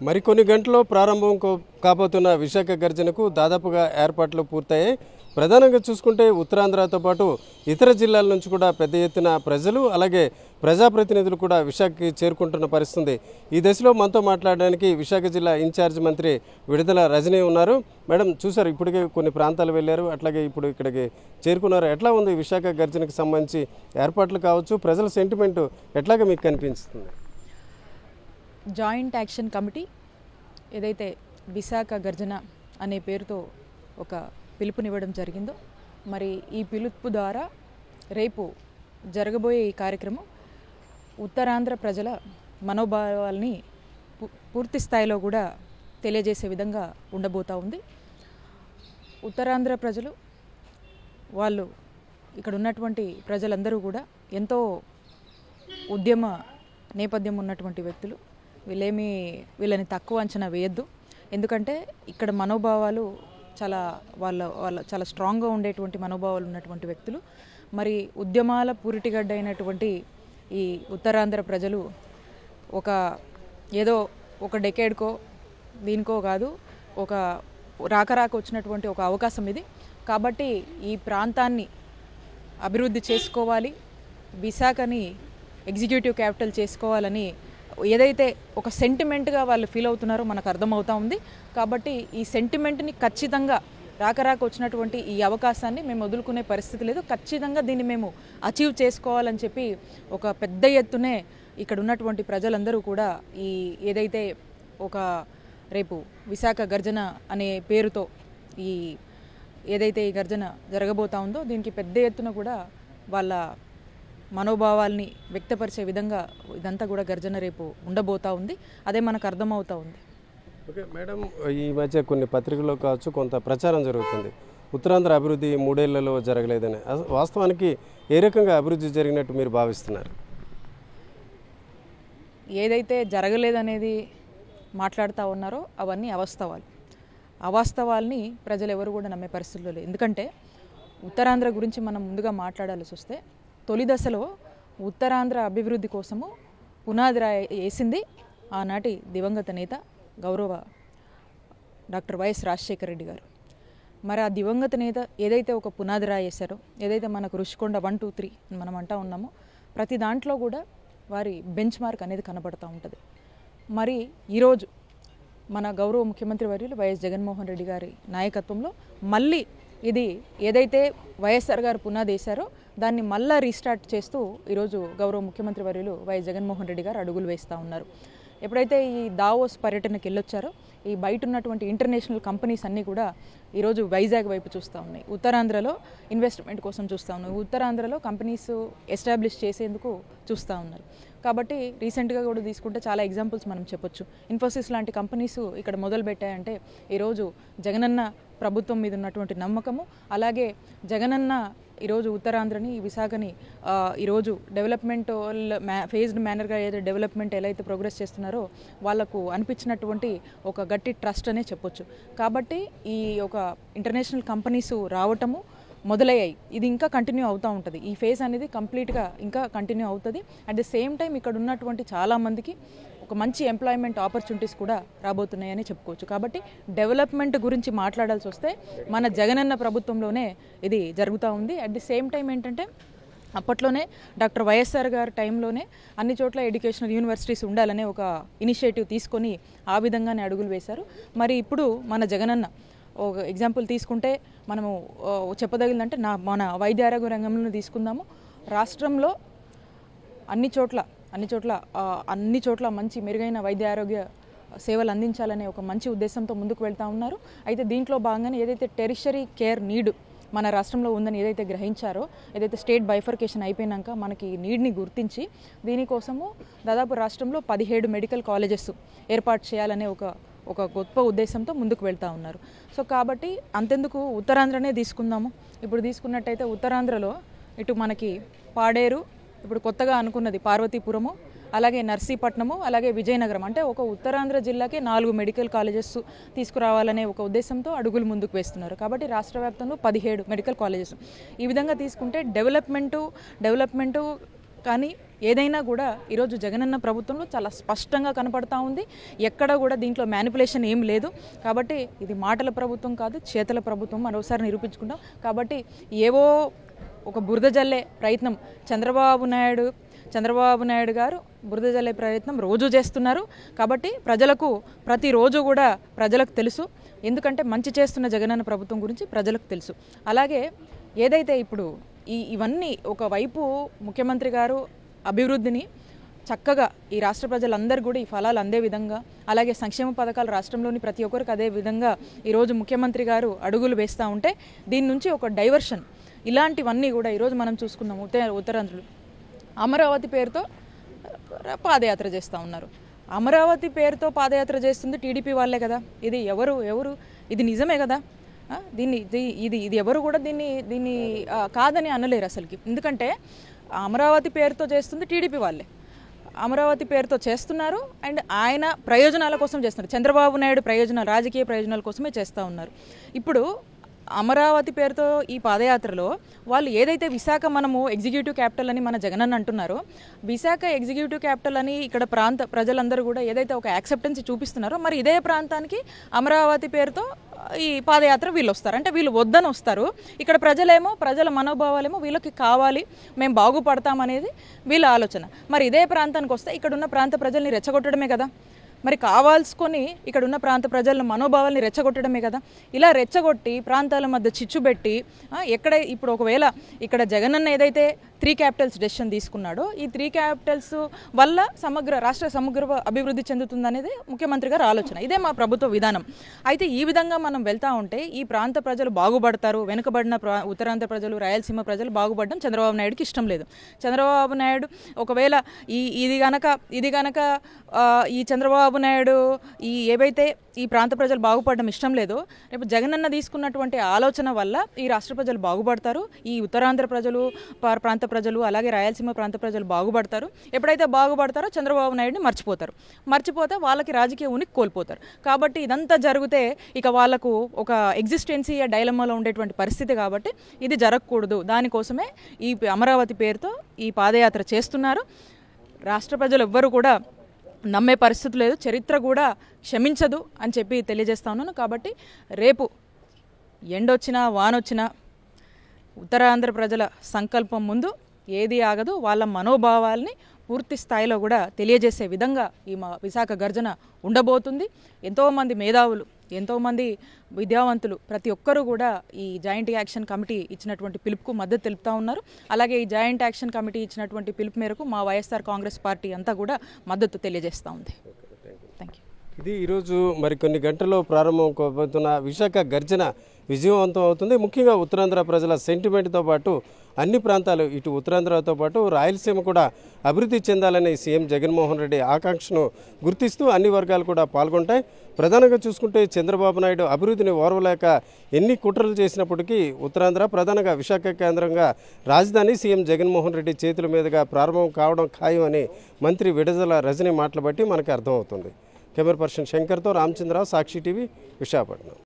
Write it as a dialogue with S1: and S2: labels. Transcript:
S1: మరికొన్ని గంటల్లో ప్రారంభం కో- కాబోతున్న విశాఖ గర్జనకు దాదాపుగా ఏర్పాట్లు పూర్తయ్యాయి ప్రధానంగా చూసుకుంటే ఉత్తరాంధ్రతో పాటు ఇతర జిల్లాల నుంచి కూడా పెద్ద ఎత్తున ప్రజలు అలాగే ప్రజాప్రతినిధులు కూడా విశాఖకి చేరుకుంటున్న పరిస్థితి ఈ దశలో మనతో మాట్లాడడానికి విశాఖ జిల్లా ఇన్ఛార్జ్ మంత్రి విడుదల రజనీ ఉన్నారు మేడం చూసారు ఇప్పటికే కొన్ని ప్రాంతాలు వెళ్ళారు అట్లాగే ఇప్పుడు ఇక్కడికి చేరుకున్నారు ఎట్లా ఉంది విశాఖ గర్జనకు సంబంధించి ఏర్పాట్లు కావచ్చు ప్రజల సెంటిమెంట్ ఎట్లాగా మీకు కనిపిస్తుంది
S2: జాయింట్ యాక్షన్ కమిటీ ఏదైతే విశాఖ గర్జన అనే పేరుతో ఒక పిలుపునివ్వడం జరిగిందో మరి ఈ పిలుపు ద్వారా రేపు జరగబోయే ఈ కార్యక్రమం ఉత్తరాంధ్ర ప్రజల మనోభావాల్ని పు- పూర్తి స్థాయిలో కూడా తెలియజేసే విధంగా ఉండబోతా ఉంది ఉత్తరాంధ్ర ప్రజలు వాళ్ళు ఇక్కడ ఉన్నటువంటి ప్రజలందరూ కూడా ఎంతో ఉద్యమ నేపథ్యం ఉన్నటువంటి వ్యక్తులు వీళ్ళేమి వీళ్ళని తక్కువ అంచనా వేయద్దు ఎందుకంటే ఇక్కడ మనోభావాలు చాలా వాళ్ళ వాళ్ళ చాలా స్ట్రాంగ్గా ఉండేటువంటి మనోభావాలు ఉన్నటువంటి వ్యక్తులు మరి ఉద్యమాల పూరిటిగడ్డ అయినటువంటి ఈ ఉత్తరాంధ్ర ప్రజలు ఒక ఏదో ఒక డెకేడ్కో దీనికో కాదు ఒక రాక రాక వచ్చినటువంటి ఒక అవకాశం ఇది కాబట్టి ఈ ప్రాంతాన్ని అభివృద్ధి చేసుకోవాలి విశాఖని ఎగ్జిక్యూటివ్ క్యాపిటల్ చేసుకోవాలని ఏదైతే ఒక సెంటిమెంట్గా వాళ్ళు ఫీల్ అవుతున్నారో మనకు అర్థమవుతా ఉంది కాబట్టి ఈ సెంటిమెంట్ని ఖచ్చితంగా రాక రాక వచ్చినటువంటి ఈ అవకాశాన్ని మేము వదులుకునే పరిస్థితి లేదు ఖచ్చితంగా దీన్ని మేము అచీవ్ చేసుకోవాలని చెప్పి ఒక పెద్ద ఎత్తునే ఇక్కడ ఉన్నటువంటి ప్రజలందరూ కూడా ఈ ఏదైతే ఒక రేపు విశాఖ గర్జన అనే పేరుతో ఈ ఏదైతే ఈ గర్జన జరగబోతా ఉందో దీనికి పెద్ద ఎత్తున కూడా వాళ్ళ మనోభావాల్ని వ్యక్తపరిచే విధంగా ఇదంతా కూడా గర్జన రేపు ఉండబోతా ఉంది అదే మనకు అర్థమవుతా ఉంది
S1: ఓకే మేడం ఈ మధ్య కొన్ని పత్రికల్లో కావచ్చు కొంత ప్రచారం జరుగుతుంది ఉత్తరాంధ్ర అభివృద్ధి మూడేళ్లలో జరగలేదని అస- వాస్తవానికి ఏ రకంగా అభివృద్ధి జరిగినట్టు మీరు భావిస్తున్నారు
S2: ఏదైతే జరగలేదనేది మాట్లాడుతూ ఉన్నారో అవన్నీ అవాస్తవాలు అవాస్తవాల్ని ప్రజలు ఎవరు కూడా నమ్మే పరిస్థితుల్లో లేదు ఎందుకంటే ఉత్తరాంధ్ర గురించి మనం ముందుగా మాట్లాడాల్సి వస్తే తొలి దశలో ఉత్తరాంధ్ర అభివృద్ధి కోసము పునాది రాయి వేసింది ఆనాటి దివంగత నేత గౌరవ డాక్టర్ వైఎస్ రాజశేఖర రెడ్డి గారు మరి ఆ దివంగత నేత ఏదైతే ఒక పునాది రాయి వేశారో ఏదైతే మనకు రుషికొండ వన్ టూ త్రీ అని మనం అంటా ఉన్నామో ప్రతి దాంట్లో కూడా వారి బెంచ్ మార్క్ అనేది కనబడుతూ ఉంటుంది మరి ఈరోజు మన గౌరవ ముఖ్యమంత్రి వర్యులు వైఎస్ జగన్మోహన్ రెడ్డి గారి నాయకత్వంలో మళ్ళీ ఇది ఏదైతే వైఎస్ఆర్ గారు పునాది వేశారో దాన్ని మళ్ళా రీస్టార్ట్ చేస్తూ ఈరోజు గౌరవ ముఖ్యమంత్రి వర్యులు వైఎస్ జగన్మోహన్ రెడ్డి గారు అడుగులు వేస్తూ ఉన్నారు ఎప్పుడైతే ఈ దావోస్ పర్యటనకి వెళ్ళొచ్చారో ఈ బయట ఉన్నటువంటి ఇంటర్నేషనల్ కంపెనీస్ అన్నీ కూడా ఈరోజు వైజాగ్ వైపు చూస్తూ ఉన్నాయి ఉత్తరాంధ్రలో ఇన్వెస్ట్మెంట్ కోసం చూస్తూ ఉన్నాయి ఉత్తరాంధ్రలో కంపెనీస్ ఎస్టాబ్లిష్ చేసేందుకు చూస్తూ ఉన్నారు కాబట్టి రీసెంట్గా కూడా తీసుకుంటే చాలా ఎగ్జాంపుల్స్ మనం చెప్పొచ్చు ఇన్ఫోసిస్ లాంటి కంపెనీస్ ఇక్కడ మొదలు పెట్టాయంటే ఈరోజు జగనన్న ప్రభుత్వం మీద ఉన్నటువంటి నమ్మకము అలాగే జగనన్న ఈరోజు ఉత్తరాంధ్రని ఈ విశాఖని ఆ, ఈరోజు డెవలప్మెంట్ ఫేజ్డ్ మేనర్గా ఏదైతే డెవలప్మెంట్ ఎలా అయితే ప్రోగ్రెస్ చేస్తున్నారో వాళ్ళకు అనిపించినటువంటి ఒక గట్టి ట్రస్ట్ అనే చెప్పొచ్చు కాబట్టి ఈ ఒక ఇంటర్నేషనల్ కంపెనీస్ రావటము మొదలయ్యాయి ఇది ఇంకా కంటిన్యూ అవుతూ ఉంటుంది ఈ ఫేజ్ అనేది కంప్లీట్గా ఇంకా కంటిన్యూ అవుతుంది అట్ ద సేమ్ టైం ఇక్కడ ఉన్నటువంటి చాలామందికి ఒక మంచి ఎంప్లాయ్మెంట్ ఆపర్చునిటీస్ కూడా రాబోతున్నాయని చెప్పుకోవచ్చు కాబట్టి డెవలప్మెంట్ గురించి మాట్లాడాల్సి వస్తే మన జగనన్న ప్రభుత్వంలోనే ఇది జరుగుతూ ఉంది అట్ ది సేమ్ టైం ఏంటంటే అప్పట్లోనే డాక్టర్ వైఎస్ఆర్ గారి టైంలోనే అన్ని చోట్ల ఎడ్యుకేషనల్ యూనివర్సిటీస్ ఉండాలనే ఒక ఇనిషియేటివ్ తీసుకొని ఆ విధంగానే అడుగులు వేశారు మరి ఇప్పుడు మన జగనన్న ఒక ఎగ్జాంపుల్ తీసుకుంటే మనము ఆ, చెప్పదగినంటే నా మన వైద్య ఆరోగ్య రంగంలో తీసుకుందాము రాష్ట్రంలో అన్ని చోట్ల అన్ని చోట్ల ఆ, అన్ని చోట్ల మంచి మెరుగైన వైద్య ఆరోగ్య సేవలు అందించాలనే ఒక మంచి ఉద్దేశంతో ముందుకు వెళ్తా ఉన్నారు అయితే దీంట్లో భాగంగానే ఏదైతే టెరిషరీ కేర్ నీడ్ మన రాష్ట్రంలో ఉందని ఏదైతే గ్రహించారో ఏదైతే స్టేట్ బైఫర్కేషన్ అయిపోయినాక మనకి ఈ నీడ్ని గుర్తించి దీనికోసము దాదాపు రాష్ట్రంలో పదిహేడు మెడికల్ కాలేజెస్ ఏర్పాటు చేయాలనే ఒక ఒక గొప్ప ఉద్దేశంతో ముందుకు వెళ్తా ఉన్నారు సో కాబట్టి అంతెందుకు ఉత్తరాంధ్రనే తీసుకుందాము ఇప్పుడు తీసుకున్నట్టయితే ఉత్తరాంధ్రలో ఇటు మనకి పాడేరు ఇప్పుడు కొత్తగా అనుకున్నది పార్వతీపురము అలాగే నర్సీపట్నము అలాగే విజయనగరం అంటే ఒక ఉత్తరాంధ్ర జిల్లాకే నాలుగు మెడికల్ కాలేజెస్ తీసుకురావాలనే ఒక ఉద్దేశంతో అడుగులు ముందుకు వేస్తున్నారు కాబట్టి రాష్ట్ర వ్యాప్తంలో పదిహేడు మెడికల్ కాలేజెస్ ఈ విధంగా తీసుకుంటే డెవలప్మెంటు డెవలప్మెంటు కానీ ఏదైనా కూడా ఈరోజు జగనన్న ప్రభుత్వంలో చాలా స్పష్టంగా కనపడతా ఉంది ఎక్కడ కూడా దీంట్లో మ్యానిపులేషన్ ఏం లేదు కాబట్టి ఇది మాటల ప్రభుత్వం కాదు చేతల ప్రభుత్వం మరోసారి నిరూపించుకుంటాం కాబట్టి ఏవో ఒక బురద జల్లే ప్రయత్నం చంద్రబాబు నాయుడు చంద్రబాబు నాయుడు గారు బురద జల్లే ప్రయత్నం రోజు చేస్తున్నారు కాబట్టి ప్రజలకు ప్రతిరోజు కూడా ప్రజలకు తెలుసు ఎందుకంటే మంచి చేస్తున్న జగనన్న ప్రభుత్వం గురించి ప్రజలకు తెలుసు అలాగే ఏదైతే ఇప్పుడు ఈ ఇవన్నీ ఒకవైపు ముఖ్యమంత్రి గారు అభివృద్ధిని చక్కగా ఈ రాష్ట్ర ప్రజలందరూ కూడా ఈ ఫలాలు అందే విధంగా అలాగే సంక్షేమ పథకాలు రాష్ట్రంలోని ప్రతి ఒక్కరికి అదే విధంగా ఈరోజు ముఖ్యమంత్రి గారు అడుగులు వేస్తూ ఉంటే దీని నుంచి ఒక డైవర్షన్ ఇలాంటివన్నీ కూడా ఈరోజు మనం చూసుకున్నాం ఉత్తర ఉత్తరాంధ్రులు అమరావతి పేరుతో పాదయాత్ర చేస్తూ ఉన్నారు అమరావతి పేరుతో పాదయాత్ర చేస్తుంది టీడీపీ వాళ్ళే కదా ఇది ఎవరు ఎవరు ఇది నిజమే కదా ఆ, దీన్ని ఇది- ఇది ఇది ఎవరు కూడా దీన్ని దీన్ని ఆ, కాదని అనలేరు అసలుకి ఎందుకంటే అమరావతి పేరుతో చేస్తుంది టీడీపీ వాళ్ళే అమరావతి పేరుతో చేస్తున్నారు అండ్ ఆయన ప్రయోజనాల కోసం చేస్తున్నారు చంద్రబాబు నాయుడు ప్రయోజనాలు రాజకీయ ప్రయోజనాల కోసమే చేస్తూ ఉన్నారు ఇప్పుడు అమరావతి పేరుతో ఈ పాదయాత్రలో వాళ్ళు ఏదైతే విశాఖ మనము ఎగ్జిక్యూటివ్ క్యాపిటల్ అని మన జగనన్న అంటున్నారో విశాఖ ఎగ్జిక్యూటివ్ క్యాపిటల్ అని ఇక్కడ ప్రాంత ప్రజలందరూ కూడా ఏదైతే ఒక యాక్సెప్టెన్స్ చూపిస్తున్నారో మరి ఇదే ప్రాంతానికి అమరావతి పేరుతో ఈ పాదయాత్ర వీళ్ళు వస్తారు అంటే వీళ్ళు వద్దని వస్తారు ఇక్కడ ప్రజలేమో ప్రజల మనోభావాలేమో వీళ్ళకి కావాలి మేము బాగుపడతామనేది వీళ్ళ ఆలోచన మరి ఇదే ప్రాంతానికి వస్తే ఇక్కడ ఉన్న ప్రాంత ప్రజల్ని రెచ్చగొట్టడమే కదా మరి కావాల్సుకొని ఇక్కడ ఉన్న ప్రాంత ప్రజల మనోభావాల్ని రెచ్చగొట్టడమే కదా ఇలా రెచ్చగొట్టి ప్రాంతాల మధ్య చిచ్చు పెట్టి ఆ, ఎక్కడ ఇప్పుడు ఒకవేళ ఇక్కడ జగనన్న ఏదైతే త్రీ క్యాపిటల్స్ డెసిషన్ తీసుకున్నాడో ఈ త్రీ క్యాపిటల్స్ వల్ల సమగ్ర రాష్ట్ర సమగ్ర అభివృద్ధి చెందుతుందనేది ముఖ్యమంత్రి గారి ఆలోచన ఇదే మా ప్రభుత్వ విధానం అయితే ఈ విధంగా మనం వెళ్తా ఉంటే ఈ ప్రాంత ప్రజలు బాగుపడతారు వెనుకబడిన ప్రా ఉత్తరాంధ్ర ప్రజలు రాయలసీమ ప్రజలు బాగుపడడం చంద్రబాబు నాయుడుకి ఇష్టం లేదు చంద్రబాబు నాయుడు ఒకవేళ ఈ ఇది గనక ఇది గనక ఆ, ఈ చంద్రబాబు నాయుడు ఈ ఏవైతే ఈ ప్రాంత ప్రజలు బాగుపడడం ఇష్టం లేదో రేపు జగనన్న తీసుకున్నటువంటి ఆలోచన వల్ల ఈ రాష్ట్ర ప్రజలు బాగుపడతారు ఈ ఉత్తరాంధ్ర ప్రజలు పా- ప్రాంత ప్రజలు అలాగే రాయలసీమ ప్రాంత ప్రజలు బాగుపడతారు ఎప్పుడైతే బాగుపడతారో చంద్రబాబు నాయుడిని మర్చిపోతారు మర్చిపోతే వాళ్ళకి రాజకీయ ఉనికి కోల్పోతారు కాబట్టి ఇదంతా జరిగితే ఇక వాళ్ళకు ఒక ఎగ్జిస్టెన్సీ డైలమాలో ఉండేటువంటి పరిస్థితి కాబట్టి ఇది జరగకూడదు దానికోసమే ఈ అమరావతి పేరుతో ఈ పాదయాత్ర చేస్తున్నారు రాష్ట్ర ప్రజలు ఎవ్వరు కూడా నమ్మే పరిస్థితి లేదు చరిత్ర కూడా క్షమించదు అని చెప్పి తెలియజేస్తా ఉన్నాను కాబట్టి రేపు ఎండొచ్చినా వానొచ్చినా ఉత్తరాంధ్ర ప్రజల సంకల్పం ముందు ఏది ఆగదు వాళ్ళ మనోభావాల్ని పూర్తి స్థాయిలో కూడా తెలియజేసే విధంగా ఈ మా విశాఖ గర్జన ఉండబోతుంది ఎంతోమంది మేధావులు ఎంతోమంది విద్యావంతులు ప్రతి ఒక్కరూ కూడా ఈ జాయింట్ యాక్షన్ కమిటీ ఇచ్చినటువంటి పిలుపుకు మద్దతు తెలుపుతా ఉన్నారు అలాగే ఈ జాయింట్ యాక్షన్ కమిటీ ఇచ్చినటువంటి పిలుపు మేరకు మా వైఎస్ఆర్ కాంగ్రెస్ పార్టీ అంతా కూడా మద్దతు తెలియజేస్తూ ఉంది థ్యాంక్ యూ
S1: ఇది ఈరోజు మరికొన్ని గంటల్లో ప్రారంభం కాబోతున్న విశాఖ గర్జన విజయవంతం అవుతుంది ముఖ్యంగా ఉత్తరాంధ్ర ప్రజల సెంటిమెంట్తో పాటు అన్ని ప్రాంతాలు ఇటు ఉత్తరాంధ్రతో పాటు రాయలసీమ కూడా అభివృద్ధి చెందాలనే సీఎం జగన్మోహన్ రెడ్డి ఆకాంక్షను గుర్తిస్తూ అన్ని వర్గాలు కూడా పాల్గొంటాయి ప్రధానంగా చూసుకుంటే చంద్రబాబు నాయుడు అభివృద్ధిని ఓర్వలేక ఎన్ని కుట్రలు చేసినప్పటికీ ఉత్తరాంధ్ర ప్రధానంగా విశాఖ కేంద్రంగా రాజధాని సీఎం జగన్మోహన్ రెడ్డి చేతుల మీదుగా ప్రారంభం కావడం ఖాయం అని మంత్రి విడదల రజని మాటలు బట్టి మనకు అర్థమవుతుంది కెమెరా పర్సన్ శంకర్తో రామచంద్రరావు సాక్షి టీవీ విశాఖపట్నం